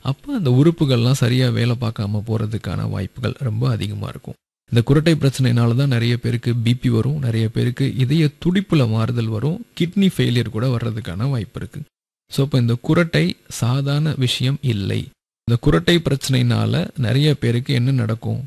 அப்போ அந்த உறுப்புகள்லாம் சரியாக வேலை பார்க்காம போகிறதுக்கான வாய்ப்புகள் ரொம்ப அதிகமாக இருக்கும் இந்த குரட்டை பிரச்சனைனால தான் நிறைய பேருக்கு பிபி வரும் நிறைய பேருக்கு இதய துடிப்புல மாறுதல் வரும் கிட்னி ஃபெயிலியர் கூட வர்றதுக்கான வாய்ப்பு இருக்கு ஸோ இப்போ இந்த குரட்டை சாதாரண விஷயம் இல்லை இந்த குரட்டை பிரச்சனைனால நிறைய பேருக்கு என்ன நடக்கும்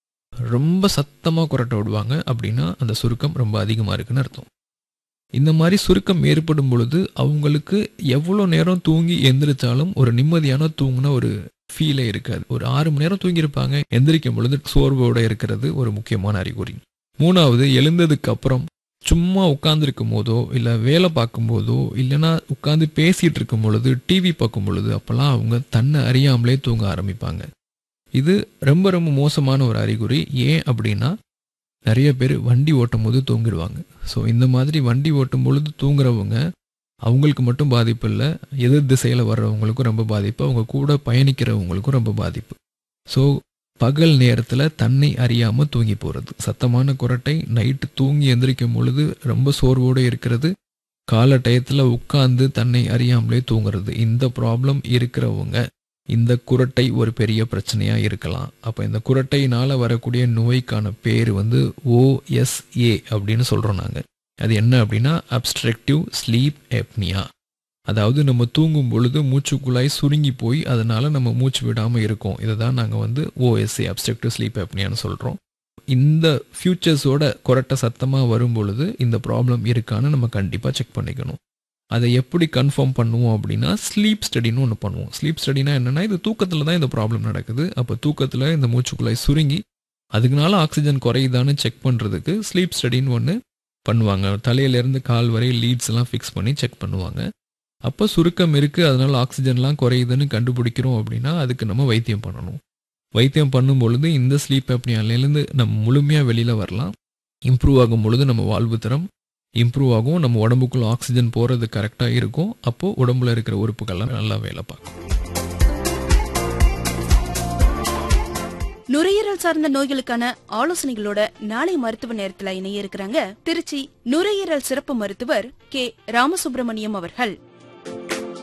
ரொம்ப சத்தமாக குரட்டை விடுவாங்க அப்படின்னா அந்த சுருக்கம் ரொம்ப அதிகமாக இருக்குன்னு அர்த்தம் இந்த மாதிரி சுருக்கம் ஏற்படும் பொழுது அவங்களுக்கு எவ்வளோ நேரம் தூங்கி எந்திரிச்சாலும் ஒரு நிம்மதியான தூங்கின ஒரு ஃபீலே இருக்காது ஒரு ஆறு மணி நேரம் தூங்கியிருப்பாங்க எந்திரிக்கும் பொழுது சோர்வோடு இருக்கிறது ஒரு முக்கியமான அறிகுறி மூணாவது எழுந்ததுக்கு அப்புறம் சும்மா உட்காந்துருக்கும் போதோ இல்லை வேலை பார்க்கும் போதோ இல்லைன்னா உட்காந்து பேசிகிட்டு இருக்கும் பொழுது டிவி பார்க்கும் பொழுது அப்போல்லாம் அவங்க தன்னை அறியாமலே தூங்க ஆரம்பிப்பாங்க இது ரொம்ப ரொம்ப மோசமான ஒரு அறிகுறி ஏன் அப்படின்னா நிறைய பேர் வண்டி ஓட்டும் போது தூங்கிடுவாங்க ஸோ இந்த மாதிரி வண்டி ஓட்டும் பொழுது தூங்குறவங்க அவங்களுக்கு மட்டும் பாதிப்பு இல்லை எதிர் திசையில் வர்றவங்களுக்கும் ரொம்ப பாதிப்பு அவங்க கூட பயணிக்கிறவங்களுக்கும் ரொம்ப பாதிப்பு ஸோ பகல் நேரத்தில் தன்னை அறியாமல் தூங்கி போகிறது சத்தமான குரட்டை நைட்டு தூங்கி எந்திரிக்கும் பொழுது ரொம்ப சோர்வோடு இருக்கிறது கால டயத்தில் உட்கார்ந்து தன்னை அறியாமலே தூங்குறது இந்த ப்ராப்ளம் இருக்கிறவங்க இந்த குரட்டை ஒரு பெரிய பிரச்சனையாக இருக்கலாம் அப்போ இந்த குரட்டையினால் வரக்கூடிய நோய்க்கான பேர் வந்து ஓஎஸ்ஏ அப்படின்னு சொல்கிறோம் நாங்கள் அது என்ன அப்படின்னா அப்ஸ்ட்ரக்டிவ் ஸ்லீப் எப்னியா அதாவது நம்ம தூங்கும் பொழுது மூச்சுக்குழாய் சுருங்கி போய் அதனால நம்ம மூச்சு விடாமல் இருக்கோம் இதை தான் நாங்கள் வந்து ஓஎஸ்ஏ அப்ஸ்ட்ரக்டிவ் ஸ்லீப் எப்னியான்னு சொல்கிறோம் இந்த ஃபியூச்சர்ஸோட குரட்டை சத்தமாக வரும் பொழுது இந்த ப்ராப்ளம் இருக்கான்னு நம்ம கண்டிப்பாக செக் பண்ணிக்கணும் அதை எப்படி கன்ஃபார்ம் பண்ணுவோம் அப்படின்னா ஸ்லீப் ஸ்டடின்னு ஒன்று பண்ணுவோம் ஸ்லீப் ஸ்டடினா என்னென்னா இது தூக்கத்தில் தான் இந்த ப்ராப்ளம் நடக்குது அப்போ தூக்கத்தில் இந்த மூச்சுக்குழாய் சுருங்கி அதுக்குனால ஆக்சிஜன் குறையுதான்னு செக் பண்ணுறதுக்கு ஸ்லீப் ஸ்டடின்னு ஒன்று பண்ணுவாங்க தலையிலேருந்து கால் வரை லீட்ஸ் எல்லாம் ஃபிக்ஸ் பண்ணி செக் பண்ணுவாங்க அப்போ சுருக்கம் இருக்குது அதனால் ஆக்சிஜன்லாம் குறையுதுன்னு கண்டுபிடிக்கிறோம் அப்படின்னா அதுக்கு நம்ம வைத்தியம் பண்ணணும் வைத்தியம் பண்ணும் பொழுது இந்த ஸ்லீப் அப்னியாலேருந்து நம்ம முழுமையாக வெளியில் வரலாம் இம்ப்ரூவ் ஆகும் பொழுது நம்ம வாழ்வு தரம் இம்ப்ரூவ் ஆகும் நம்ம உடம்புக்குள்ள ஆக்சிஜன் போகிறது கரெக்டாக இருக்கும் அப்போது உடம்புல இருக்கிற உறுப்புகள்லாம் நல்லா வேலை பார்க்கும் நுரையீரல் சார்ந்த நோய்களுக்கான ஆலோசனைகளோட நாளை மருத்துவ நேரத்துல இணைய இருக்கிறாங்க திருச்சி நுரையீரல் சிறப்பு மருத்துவர் கே ராமசுப்பிரமணியம் அவர்கள்